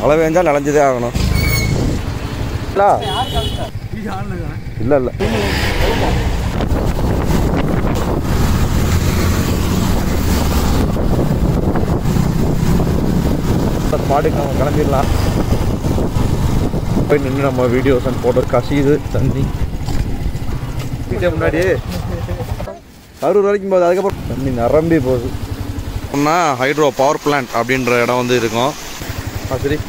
மழை பெஞ்சா நனைஞ்சதே ஆகணும் இல்லை இல்லை ஸ்பாட்டுக்கு நம்ம கிளம்பிடலாம் போய் நின்று நம்ம வீடியோஸ் அண்ட் ஃபோட்டோஸ் கசியுது தண்ணி வீட்டை முன்னாடி கரூர் வரைக்கும் போகுது அதுக்கப்புறம் தண்ணி நிரம்பி போகுது ஒன்றா ஹைட்ரோ பவர் பிளான்ட் அப்படின்ற இடம் வந்து இருக்கும் ஆ சரி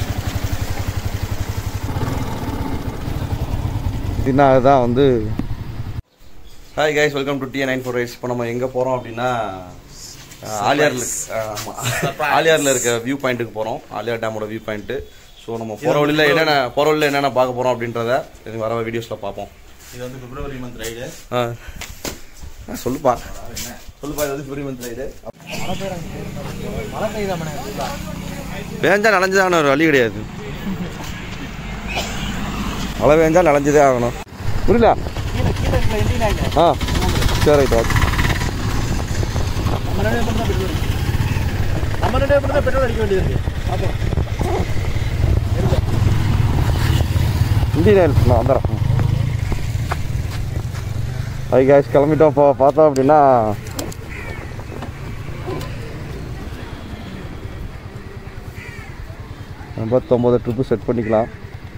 இதுனா அதுதான் வந்து hi guys welcome to TN nine four eights இப்போ நம்ம எங்கே போகிறோம் அப்படின்னா அஹ், ஆலியார்ல ஆமாம் ஆலியாரில் இருக்க வியூ பாயிண்ட்டுக்கு போகிறோம் ஆலியார் டேமோட வியூ பாயிண்ட்டு ஸோ நம்ம போகிற வழியில் என்னென்ன போகிற வழியில் என்னென்ன பார்க்க போகிறோம் அப்படின்றத இது வர வீடியோஸில் பார்ப்போம் இது வந்து பிப்ரவரி மந்த் ரைடு ஆ ஆ, சொல்லுப்பா சொல்லுப்பா இது வந்து பிப்ரவரி மந்த் ரைடு மழை பெய்தாமண்ணே பேஞ்சா நனைஞ்சதான ஒரு வழி கிடையாது மழை பேஞ்சா நனைஞ்சதே ஆகணும் புரியல ஆ சரி ரைட் ஓகே நம்ம ரெண்டு பேரும் தான் பெட்ரோல் அடிக்க வேண்டியது இருக்கு அப்போ இந்தியன் ஆயில் நான் வந்துடுறேன் ஹை கேஷ் கிளம்பிட்டோம் இப்போ பார்த்தோம் அப்படின்னா எண்பத்தொம்போது ட்ரிப்பு செட் பண்ணிக்கலாம்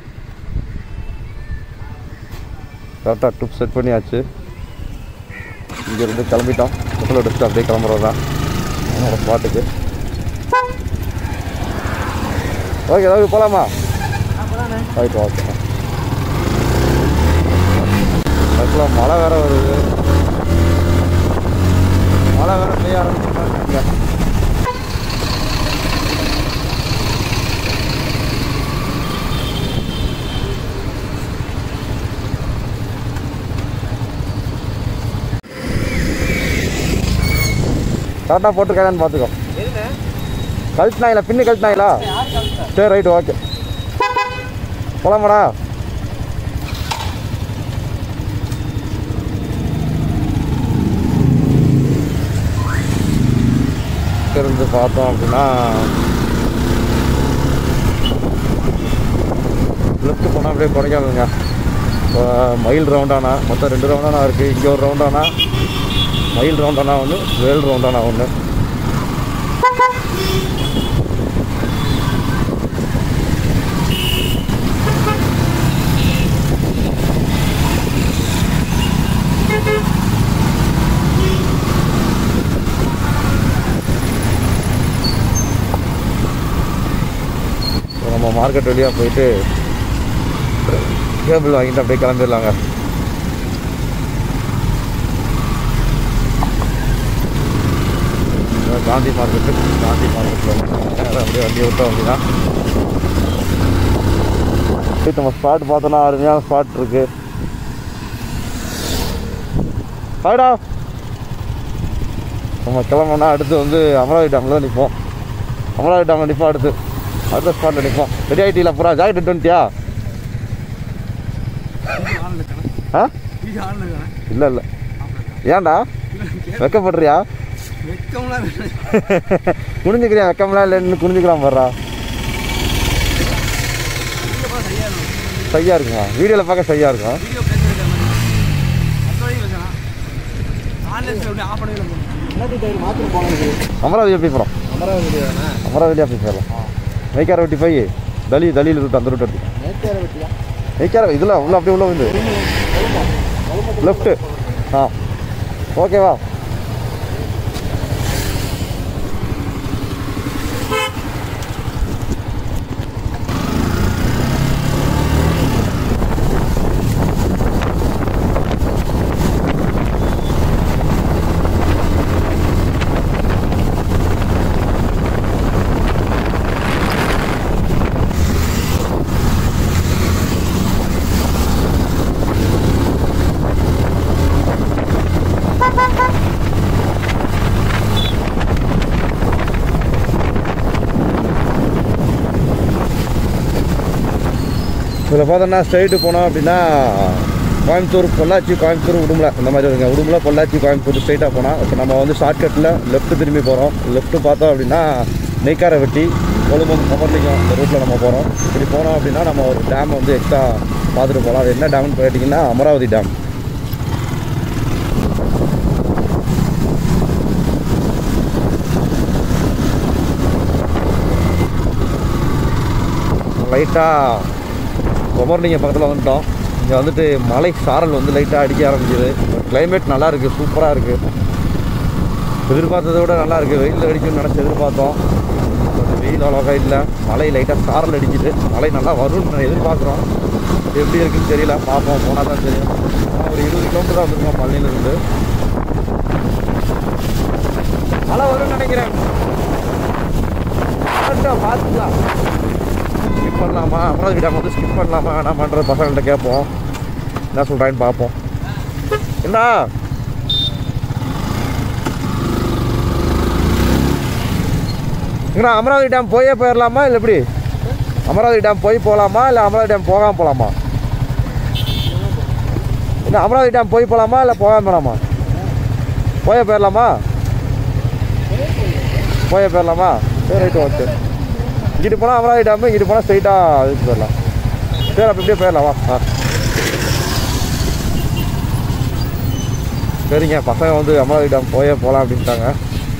கரெக்டாக ட்ரிப் செட் பண்ணியாச்சு இங்கேருந்து கிளம்பிட்டோம் பக்கத்தில் எடுத்துட்டு அப்படியே கிளம்புறது தான் என்னோட ஸ்பாட்டுக்கு ஓகே ஏதாவது போகலாமா ரைட் ஓகே அதுக்குள்ள மழை வேற வருது மழை வேற பெய்ய ஆரம்பிச்சுங்க கரெக்டாக போட்டுருக்காங்கன்னு பார்த்துக்கோ கழட்டினாங்களா பின்னு கழட்டினாங்களா சரி ரைட் ஓகே போலாமாடா இருந்து பார்த்தோம் அப்படின்னா லெஃப்ட் போனால் அப்படியே குறைக்காதுங்க இப்போ மயில் ரவுண்டானா மொத்தம் ரெண்டு ரவுண்டானா இருக்குது இங்கே ஒரு ரவுண்டானா மயில் ரவுண்டானா ஒன்று வேல் ரவுண்டானா ஒன்று இப்போ நம்ம மார்க்கெட் வழியாக போயிட்டு கேபிள் வாங்கிட்டு அப்படியே கிளம்பிடலாங்க இதான் காந்தி மார்க்கெட்டு காந்தி மார்க்கெட்டில் அப்படியே வண்டி விட்டோம் அப்படின்னா போய் நம்ம ஸ்பாட் பார்த்தோன்னா அருமையான ஸ்பாட் இருக்கு ஹாய்டா நம்ம கிளம்புனா அடுத்து வந்து அமராவதி டேமில் தான் நிற்போம் அமராவதி டேமில் நிற்போம் அடுத்து அடுத்த ஸ்பாட்டில் நிற்போம் ரெடி ஆகிட்டீங்களா பூரா ஜாக்கெட் எடுத்து வந்துட்டியா ஆ இல்லை இல்லை ஏன்டா வெக்கப்படுறியா வெக்கம்லாம் குனிஞ்சுக்கிறியா வெக்கம்லாம் இல்லைன்னு குனிஞ்சுக்கிறான் பாடுறா சரியா இருக்குமா வீடியோவில் பார்க்க சரியா இருக்கும் வீடியோ பேசுறது மற்றபடி பேசலாம் ஆன்லைன் அப்படி ஆஃப் பண்ணவே இல்லை எல்லாத்தையும் தவிர மாத்திரம் போனது அமராவதி எப்படி போகிறோம் அமராவதி தானே அமராவதி அப்படி போயிடலாம் நெய்க்கார வெட்டி போய் தலி தலியில் ரூட் அந்த ரூட் எடுத்து நேற்று வெட்டியா நெய்க்கார இதில் உள்ள அப்படியே உள்ள வந்து லெஃப்ட்டு ஆ ஓகேவா இதில் பார்த்தோன்னா ஸ்ட்ரைட்டு போனோம் அப்படின்னா கோயம்புத்தூர் பொள்ளாச்சி கோயம்புத்தூர் உடுமலை இந்த மாதிரி வருங்க உடுமலை பொள்ளாச்சி கோயம்புத்தூர் ஸ்ட்ரைட்டாக போனால் இப்போ நம்ம வந்து ஷார்ட்கட்டில் லெஃப்ட் திரும்பி போகிறோம் லெஃப்ட்டு பார்த்தோம் அப்படின்னா நெய்க்கார வெட்டி கொழும்பம் கமர்லிங்கம் இந்த ரூட்டில் நம்ம போகிறோம் இப்படி போனோம் அப்படின்னா நம்ம ஒரு டேம் வந்து எக்ஸ்ட்ரா பார்த்துட்டு போகலாம் அது என்ன டேம்னு கேட்டிங்கன்னா அமராவதி டேம் லைட்டாக குமரலிங்க பக்கத்தில் வந்துட்டோம் இங்கே வந்துட்டு மலை சாரல் வந்து லைட்டாக அடிக்க ஆரம்பிக்குது கிளைமேட் நல்லா இருக்குது சூப்பராக இருக்குது எதிர்பார்த்ததை விட நல்லா இருக்குது வெயில் அடிக்கும்னு நினச்சி எதிர்பார்த்தோம் கொஞ்சம் வெயில் அவ்வளோக்கா இல்லை மழை லைட்டாக சாரல் அடிக்குது மழை நல்லா வரும்னு நான் எதிர்பார்க்குறோம் எப்படி இருக்குன்னு தெரியல பார்ப்போம் போனால் தான் தெரியும் ஆனா ஒரு இருபது கிலோமீட்டர் தான் வந்திருக்கோம் பழனியிலேருந்து மழை வரும்னு நினைக்கிறேன் கரெக்டாக பார்த்துக்கலாம் ஸ்கிப் பண்ணலாமா அமராவதி டேம் வந்து ஸ்கிப் பண்ணலாமா வேணாமான்ற பசங்கள்கிட்ட கேட்போம் என்ன சொல்கிறான்னு பார்ப்போம் என்ன இங்கண்ணா அமராவதி டேம் போயே போயிடலாமா இல்லை எப்படி அமராவதி டேம் போய் போகலாமா இல்லை அமராவதி டேம் போகாமல் போகலாமா இல்லை அமராவதி டேம் போய் போகலாமா இல்லை போகாமல் போகலாமா போயே போயிடலாமா போயே போயிடலாமா சரி ரைட்டு ஓகே இங்கிட்டு போனால் அமராவதி டேமு இங்கிட்டு போனால் ஸ்ட்ரைட்டாக இதுக்கு போயிடலாம் சரி அப்போ இப்படியே போயிடலாம் வா ஆ சரிங்க பசங்க வந்து அமராவதி டேம் போயே போகலாம் அப்படின்ட்டாங்க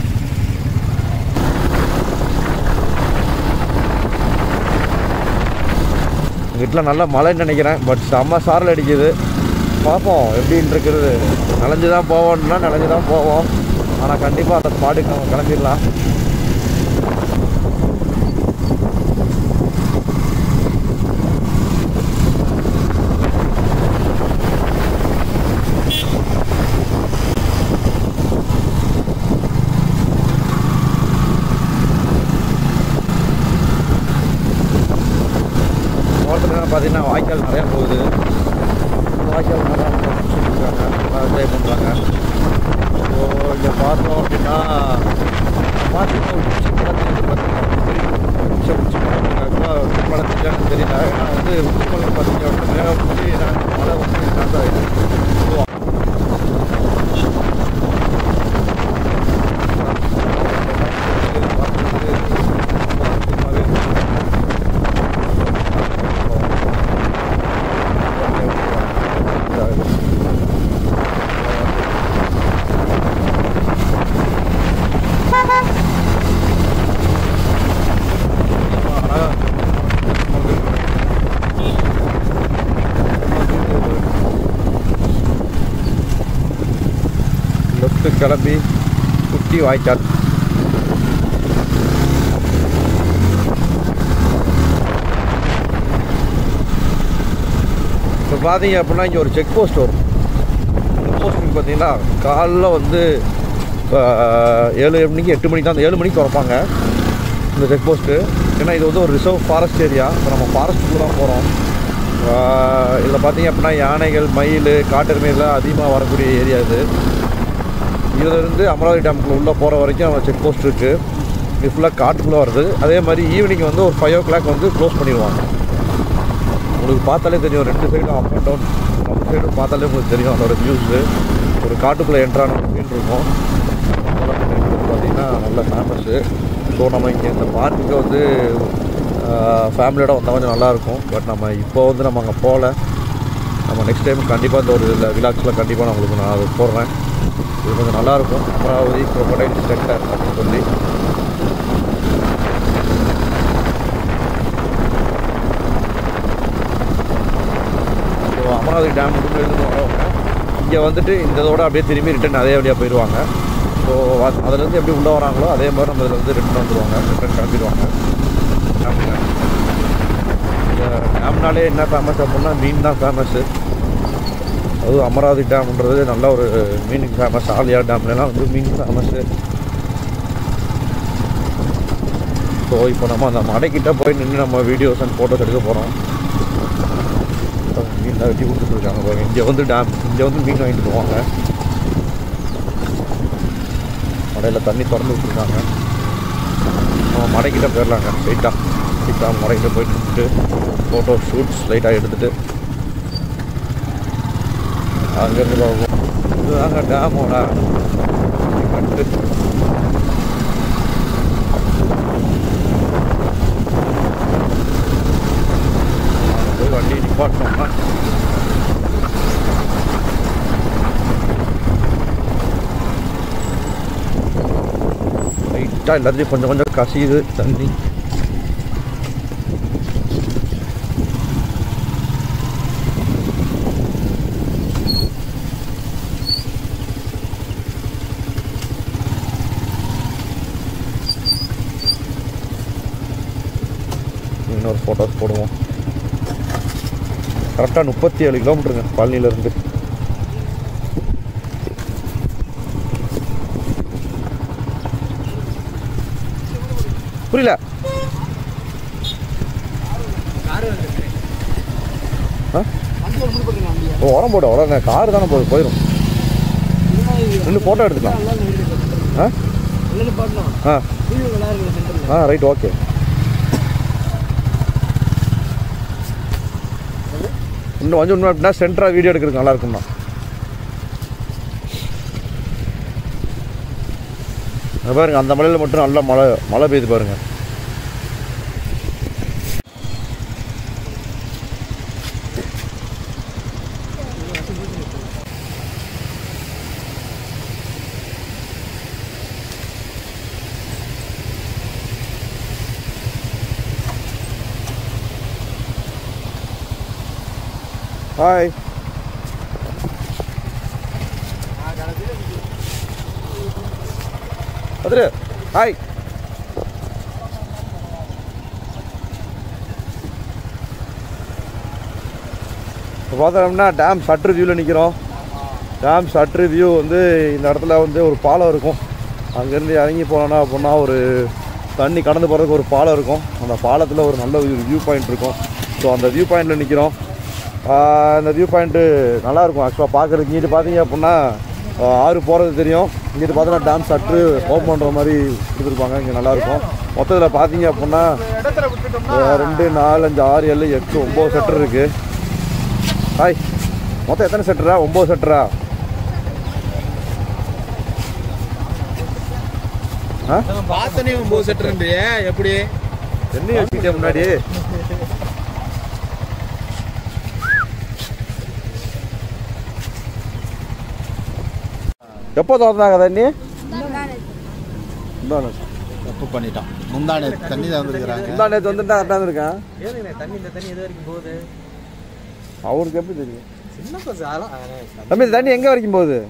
வீட்டில் நல்ல மழைன்னு நினைக்கிறேன் பட் செம்ம சாரல் அடிக்குது பார்ப்போம் எப்படின்னு இருக்கிறது நனைஞ்சு தான் போவோம்னா நனைஞ்சு தான் போவோம் ஆனால் கண்டிப்பாக அந்த ஸ்பாட்டுக்கு நம்ம கிளம்பிடலாம் ஓரத்தில் பார்த்தீங்கன்னா வாய்க்கால் நிறையா போகுது இந்த வாய்க்கால் நல்லா இருக்காங்க நல்லா என்ஜாய் பண்ணுறாங்க ஸோ இங்கே பார்த்தோம் அப்படின்னா பார்த்தீங்கன்னா உச்சி பழத்துக்கு பார்த்தீங்கன்னா உச்சி உச்சி பழத்துக்கு பழத்துக்கு தெரியல ஏன்னா வந்து உச்சி பழம் பார்த்தீங்க அப்படின்னா மேலே உச்சி மழை வந்து ஸ்டார்ட் ஆகிடுது ஸோ லெஃப்ட்டு கிளம்பி குட்டி வாய்க்கால் இப்போ பார்த்தீங்க அப்படின்னா இங்கே ஒரு செக் போஸ்ட் வரும் செக் போஸ்ட்டுக்கு பார்த்தீங்கன்னா காலைல வந்து ஆஹ், ஏழு மணிக்கு எட்டு மணிக்கு தான் ஏழு மணிக்கு திறப்பாங்க இந்த செக் போஸ்ட்டு ஏன்னா இது வந்து ஒரு ரிசர்வ் ஃபாரஸ்ட் ஏரியா இப்போ நம்ம ஃபாரஸ்ட்டுக்குள்ள தான் போகிறோம் இதில் பார்த்தீங்க அப்படின்னா யானைகள் மயில் காட்டெருமைகள்லாம் அதிகமாக வரக்கூடிய ஏரியா இது இதிலிருந்து அமராவதி டேமுக்குள்ள உள்ளே போகிற வரைக்கும் நம்ம செக் போஸ்ட் இருக்குது இது ஃபுல்லாக காட்டுக்குள்ளே வருது அதே மாதிரி ஈவினிங் வந்து ஒரு ஃபைவ் ஓ கிளாக் வந்து க்ளோஸ் பண்ணிடுவாங்க உங்களுக்கு பார்த்தாலே தெரியும் ரெண்டு சைடும் அப் அண்ட் டவுன் நம்ம சைடும் பார்த்தாலே உங்களுக்கு தெரியும் அதோட வியூஸு ஒரு காட்டுக்குள்ளே என்ட்ரான அப்படின்னு இருக்கும் அதெல்லாம் பார்த்தீங்கன்னா நல்ல ஃபேமஸ்ஸு ஸோ நம்ம இங்கே இந்த பார்க்குக்கு வந்து ஃபேமிலியோட வந்தால் கொஞ்சம் நல்லாயிருக்கும் பட் நம்ம இப்போ வந்து நம்ம அங்கே போகல நம்ம நெக்ஸ்ட் டைம் கண்டிப்பாக இந்த ஒரு இதில் விழாக்ஸில் கண்டிப்பாக நான் உங்களுக்கு நான் அது போடுறேன் இது கொஞ்சம் நல்லாயிருக்கும் அமராவதி crocodile சென்டர் அப்படின்னு சொல்லி ஸோ அமராவதி டேம் முடிஞ்சு எழுந்து வரவங்க இங்கே வந்துட்டு இந்த இதோட அப்படியே திரும்பி ரிட்டன் அதே வழியாக போயிடுவாங்க ஸோ அதுலேருந்து எப்படி உள்ளே வராங்களோ அதே மாதிரி நம்ம இதில் வந்து ரிட்டன் வந்துடுவாங்க ரிட்டன் கிளம்பிடுவாங்க டேமுக்கு டேம்னாலே என்ன ஃபேமஸ் அப்படின்னா மீன் தான் ஃபேமஸ்ஸு அதுவும் அமராவதி டேம்ன்றது நல்ல ஒரு மீன் ஃபேமஸ் ஆலியா டேம்லலாம் வந்து மீன் ஃபேமஸ்ஸு ஸோ இப்போ நம்ம அந்த மடைக்கிட்ட போய் நின்று நம்ம வீடியோஸ் அண்ட் ஃபோட்டோஸ் எடுக்க போகிறோம் மீன் வெட்டி கொடுத்துட்ருக்காங்க பாருங்க இங்கே வந்து டேம் இங்கே வந்து மீன் வாங்கிட்டு போவாங்க மடையில் தண்ணி திறந்து விட்டுருக்காங்க நம்ம மடைக்கிட்ட போயிடலாங்க ஸ்ட்ரைட்டாக ஸ்ட்ரைட்டாக மடைக்கிட்ட போயிட்டு நின்றுட்டு ஃபோட்டோ ஷூட்ஸ் லைட்டாக எடுத்துகிட்டு அங்கேருந்து பார்ப்போம் இதுதாங்க டேமோட கட்டு வண்டி நிப்பாட்டோம்னா லைட்டாக எல்லாத்தையும் கொஞ்சம் கொஞ்சம் கசியுது தண்ணி இன்னொரு ஃபோட்டோஸ் போடுவோம் கரெக்டாக முப்பத்தி ஏழு கிலோமீட்டருங்க பழனியிலேருந்து புரியல ஆ வண்டி ஒரு முடி போட்டுருங்க வண்டியை ஓ உரம் போட உரம் கார் தானே போகுது போயிடும் இன்னும் ஃபோட்டோ எடுத்துக்கலாம் ஆ இல்லை பாட்டணும் ஆ டிவி நல்லா இருக்குது சென்டரில் ஆ ரைட் ஓகே இன்னும் கொஞ்சம் இன்னும் அப்படின்னா சென்டராக வீடியோ எடுக்கிறதுக்கு நல்லா இருக்கும்ண்ணா அது பாருங்க அந்த மலையில் மட்டும் நல்லா மழை மழை பெய்யுது பாருங்க ஹாய் அதிரு ஹாய் இப்போ பார்த்தோம்னா டேம் சட்ரு வியூவில் நிற்கிறோம் டேம் சட்ரு வியூ வந்து இந்த இடத்துல வந்து ஒரு பாலம் இருக்கும் அங்கேருந்து இறங்கி போனோன்னா அப்படின்னா ஒரு தண்ணி கடந்து போகிறதுக்கு ஒரு பாலம் இருக்கும் அந்த பாலத்தில் ஒரு நல்ல வியூ பாயிண்ட் இருக்கும் ஸோ அந்த வியூ பாயிண்டில் நிற்கிறோம் ஆஹ் இந்த வியூ பாயிண்ட்டு நல்லாயிருக்கும் ஆக்சுவலாக பார்க்குறதுக்கு இங்கிட்டு பார்த்தீங்க அப்படின்னா ஆஹ் ஆறு போகிறது தெரியும் இங்கிட்டு பார்த்தோன்னா டேம் சட்ரு ஓப்பன் பண்ணுற மாதிரி கொடுத்துருப்பாங்க இங்கே நல்லாயிருக்கும் மொத்தத்தில் பார்த்தீங்க அப்படின்னா இடத்துல விட்டுட்டோம்னா ஆஹ் ரெண்டு நாலு அஞ்சு ஆறு ஏழு எட்டு ஒம்பது செட்டர் இருக்குது ஹாய் மொத்தம் எத்தனை செட்டரா ஒம்பது செட்டரா ஆ பார்த்தனே ஒம்பது செட்டுருந்து எப்படி என்ன வச்சுக்கிட்டே முன்னாடி எப்போ திறந்தாங்க தண்ணி முந்தானே தப்பு பண்ணிட்டான் முந்தானே தண்ணி தான் வந்துருக்குறாங்க முந்தானே வந்துட்டா கரெக்டாக இருக்கேன் ஏனுங்க தண்ணி இந்த தண்ணி எது வரைக்கும் போகுது அவருக்கு எப்படி தெரியும் சின்ன கொஞ்சம் தம்பி இந்த தண்ணி எங்கே வரைக்கும் போகுது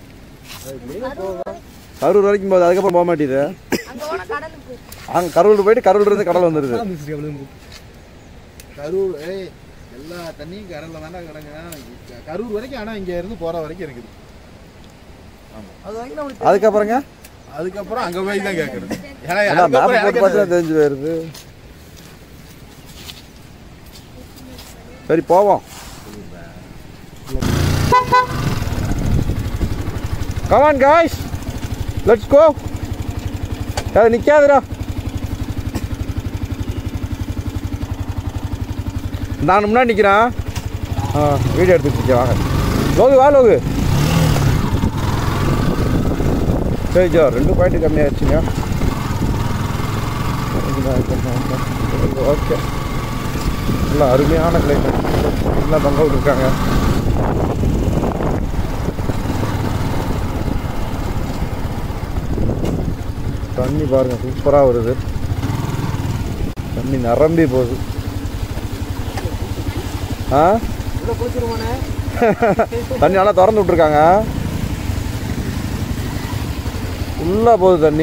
கரூர் வரைக்கும் போகுது அதுக்கப்புறம் போக மாட்டேது அங்கே கரூர் போயிட்டு கரூர் இருந்து கடல் வந்துடுது கரூர் ஏய் எல்லா தண்ணியும் கடல்ல தானே கிடக்குங்க கரூர் வரைக்கும் ஆனா இங்க இருந்து போற வரைக்கும் இருக்குது அது வரைக்கும் நம்மளுக்கு அதுக்கப்புறங்க அதுக்கப்புறம் அங்க போய் தான் கேட்கறது ஏன்னா அதான் மேப் அதுக்கப்புறம் போட்டு எனக்கு பார்த்தா தெரிஞ்சு போயிருது சரி போவோம் கமான் காய்ஸ் லெட்ஸ் கோ அது நிற்காதுடா நான் முன்னாடி நிற்கிறேன் ஆ வீடியோ எடுத்துட்டு இருக்கேன் வாங்க லோகு வா லோகு சரி ஜோ ரெண்டு பாயிண்ட் கம்மியாகிடுச்சுங்க ஓகே நல்லா அருமையான கிளைமேட் நல்லா தொங்க விட்டுருக்காங்க தண்ணி பாருங்க சூப்பராக வருது தண்ணி நிரம்பி போகுது ஆ உள்ள குளிச்சிருவானே தண்ணி நல்லா திறந்து விட்ருக்காங்க ஃபுல்லாக போகுது தண்ணி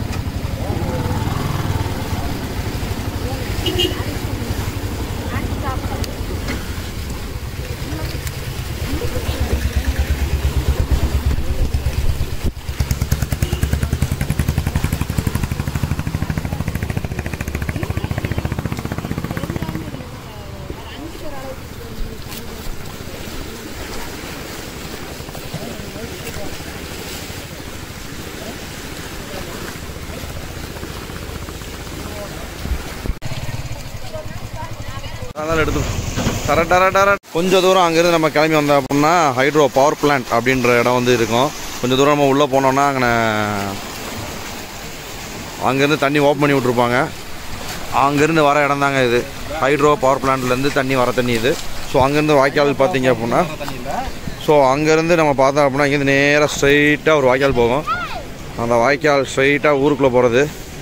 அதனால் எடுத்து டர டர டர கொஞ்சம் தூரம் அங்கேருந்து நம்ம கிளம்பி வந்தோம் அப்படின்னா ஹைட்ரோ பவர் பிளான்ட் அப்படின்ற இடம் வந்து இருக்கும் கொஞ்சம் தூரம் நம்ம உள்ளே போனோம்னா அங்கே அங்கேருந்து தண்ணி ஓப்பன் பண்ணி விட்ருப்பாங்க அங்கேருந்து வர இடம் தாங்க இது ஹைட்ரோ பவர் பிளான்ட்லேருந்து தண்ணி வர தண்ணி இது ஸோ அங்கேருந்து வாய்க்கால் பார்த்தீங்க அப்படின்னா தண்ணி இல்லை ஸோ அங்கேருந்து நம்ம பார்த்தோம் அப்படின்னா இங்கேருந்து நேராக ஸ்ட்ரைட்டாக ஒரு வாய்க்கால் போகும் அந்த வாய்க்கால் ஸ்ட்ரைட்டாக ஊருக்குள்ளே போகிறது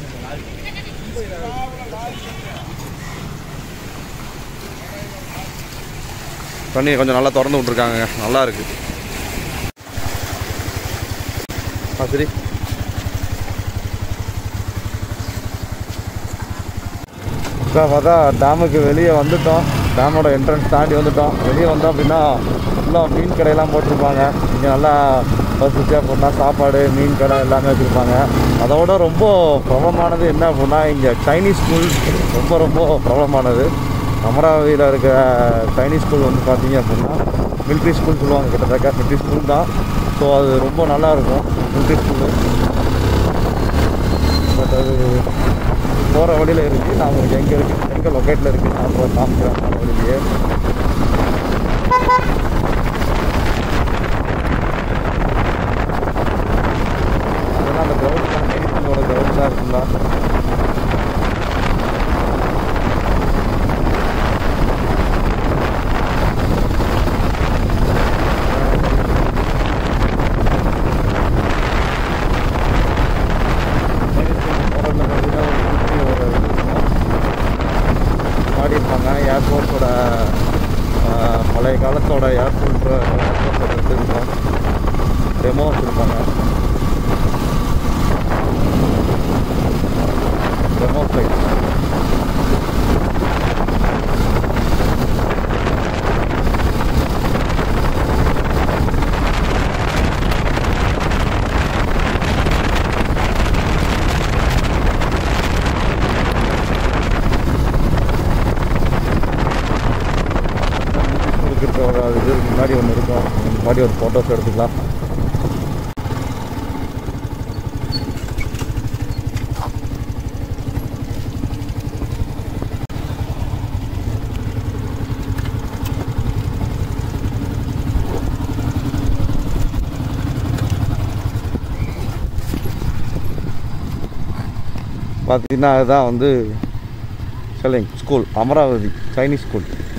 தண்ணி கொஞ்சம் நல்லா திறந்து விட்ருக்காங்க நல்லா இருக்கு ஆ சரி இப்போ பார்த்தா டேமுக்கு வெளியே வந்துட்டோம் டேமோட என்ட்ரன்ஸ் தாண்டி வந்துட்டோம் வெளியே வந்தோம் அப்படின்னா ஃபுல்லாக மீன் கடையெல்லாம் போட்டிருப்பாங்க இங்கே நல்லா பசிச்சு அப்படின்னா சாப்பாடு மீன் கடை எல்லாமே வச்சுருப்பாங்க அதோட ரொம்ப பிரபலமானது என்ன அப்படின்னா இங்கே சைனீஸ் ஸ்கூல் ரொம்ப ரொம்ப பிரபலமானது அமராவதியில் இருக்க சைனீஸ் ஸ்கூல் வந்து பார்த்தீங்க அப்படின்னா மிலிட்ரி ஸ்கூல் சொல்லுவாங்க கிட்டத்தட்ட மிலிட்ரி ஸ்கூல் தான் ஸோ அது ரொம்ப நல்லா இருக்கும் மிலிட்ரி ஸ்கூலு பட் அது போகிற வழியில் இருக்குது நான் உங்களுக்கு எங்கே இருக்குது எங்கே லொக்கேட்டில் இருக்குது நான் போய் காமிக்கிறேன் போகிற வழியிலேயே அதெல்லாம் அந்த கிரவுண்ட் மெடிசனோட கிரவுண்ட் தான் இருக்குங்களா பாடியிருப்பாங்க ஏர்போர்ட்டோட பழைய காலத்தோட ஏர்போர்ட் ஏர்போர்ட்டோட இது இருக்கும் டெமோ வச்சுருப்பாங்க டெமோ ஃப்ளைட் இருக்கிற ஒரு இது முன்னாடி ஒன்று இருக்கும் முன்னாடி ஒரு ஃபோட்டோஸ் எடுத்துக்கலாம் பார்த்தீங்கன்னா அதுதான் வந்து சொல்லுங்க ஸ்கூல் அமராவதி சைனீஸ் ஸ்கூல்